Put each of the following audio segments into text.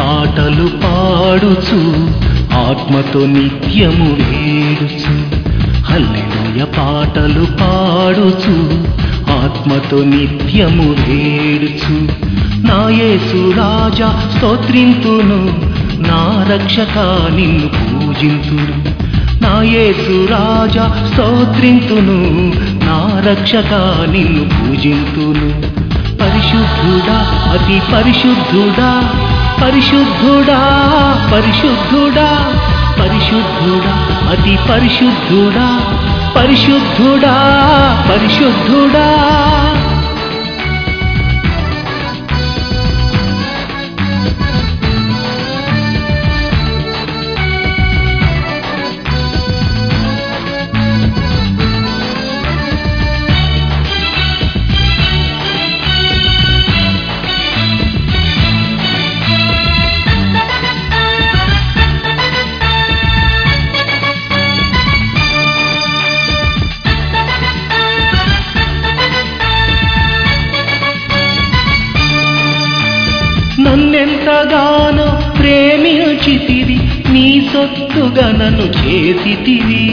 పాటలు పాడుచు ఆత్మతో నిత్యము వేడుచు హల్లెలూయ పాటలు పాడుచు ఆత్మతో నిత్యము వేడుచు నా యేసు రాజా స్తోత్రింతును నా రక్షక నిన్ను పూజింతును నా యేసు రాజా స్తోత్రింతును నా రక్షక నిన్ను పూజింతును పరిశుద్ధుడా అతి పరిశుద్ధుడా పరిశుద్ధుడా పరిశుద్ధుడా పరిశుద్ధుడా అతి పరిశుద్ధుడా పరిశుద్ధుడా పరిశుద్ధుడా నన్నెంతగానో ప్రేమించితివి నీ సొత్తుగా నన్ను చేసితివి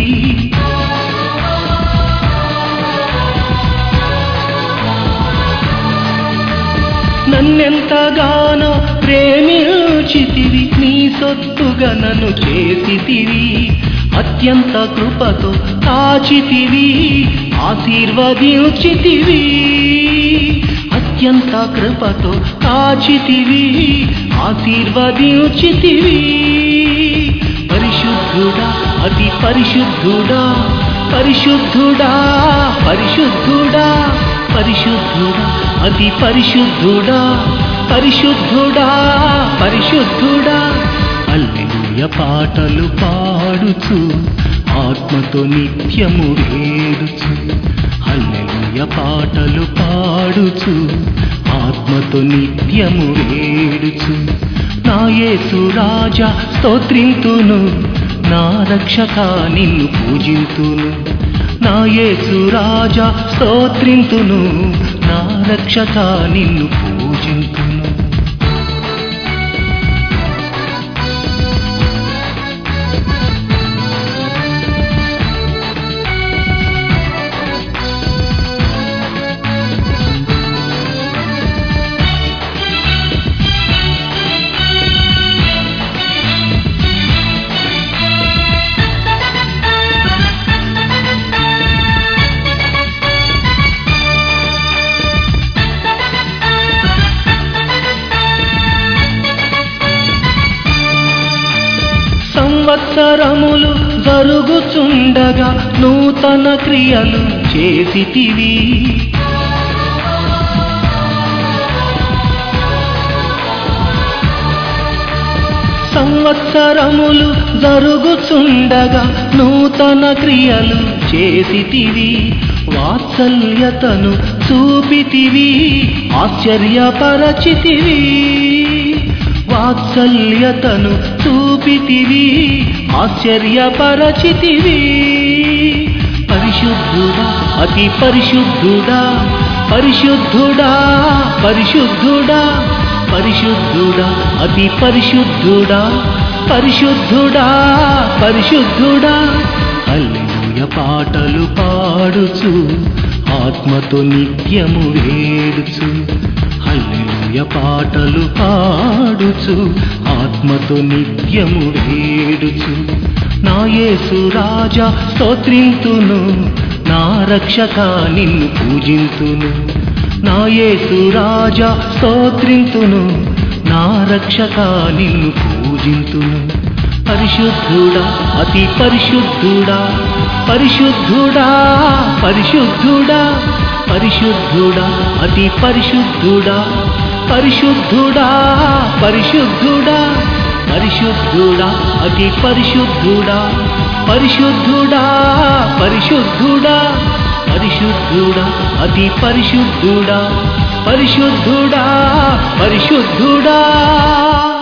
నన్నెంతగానో ప్రేమించితివి నీ సొత్తుగా నన్ను చేసితివి అత్యంత కృపతో కాచితివి ఆశీర్వదించితివి అత్యంత కృపతో కాచితివి ఆశీర్వదించితివి పరిశుద్ధుడా అతి పరిశుద్ధుడా పరిశుద్ధుడా పరిశుద్ధుడా పరిశుద్ధుడా అతి పరిశుద్ధుడా పరిశుద్ధుడా పరిశుద్ధుడా అల్లెలుయ పాటలు పాడుచు ఆత్మతో నిత్యము వేడుచు హల్లెలూయ పాటలు పాడుచు ఆత్మతో నిత్యము వేడుచు నా యేసు రాజా స్తోత్రింతును నా రక్షక నిన్ను పూజింతును నా యేసు రాజా స్తోత్రింతును నా రక్షక నిన్ను పూజింతును సంవత్సరములు జరుగుచుండగా నూతన క్రియలు చేసితివి సంవత్సరములు జరుగుచుండగా నూతన క్రియలు చేసితివి వాత్సల్యతను చూపితివి ఆశ్చర్యపరచితివి వాత్సల్యతను చూపితివి ఆశ్చర్యపరచితివి పరిశుద్ధుడా అతి పరిశుద్ధుడా పరిశుద్ధుడా పరిశుద్ధుడా పరిశుద్ధుడా అతి పరిశుద్ధుడా పరిశుద్ధుడా పరిశుద్ధుడా హల్లెలూయ పాటలు పాడుచు ఆత్మతో నిత్యము వేడుచు హల్లెలూయ పాటలు పాడుచు ఆత్మతో నిత్యము వేడుచు నా యేసు రాజా స్తోత్రింతును నా రక్షక నిన్ను పూజింతును నా యేసు రాజా స్తోత్రింతును నా రక్షక నిన్ను పూజింతును పరిశుద్ధుడా అతి పరిశుద్ధుడా పరిశుద్ధుడా పరిశుద్ధుడా పరిశుద్ధుడా అతి పరిశుద్ధుడా పరిశుద్ధుడా పరిశుద్ధుడా పరిశుద్ధుడా అతి పరిశుద్ధుడా పరిశుద్ధుడా పరిశుద్ధుడా పరిశుద్ధుడా అతి పరిశుద్ధుడా పరిశుద్ధుడా పరిశుద్ధుడా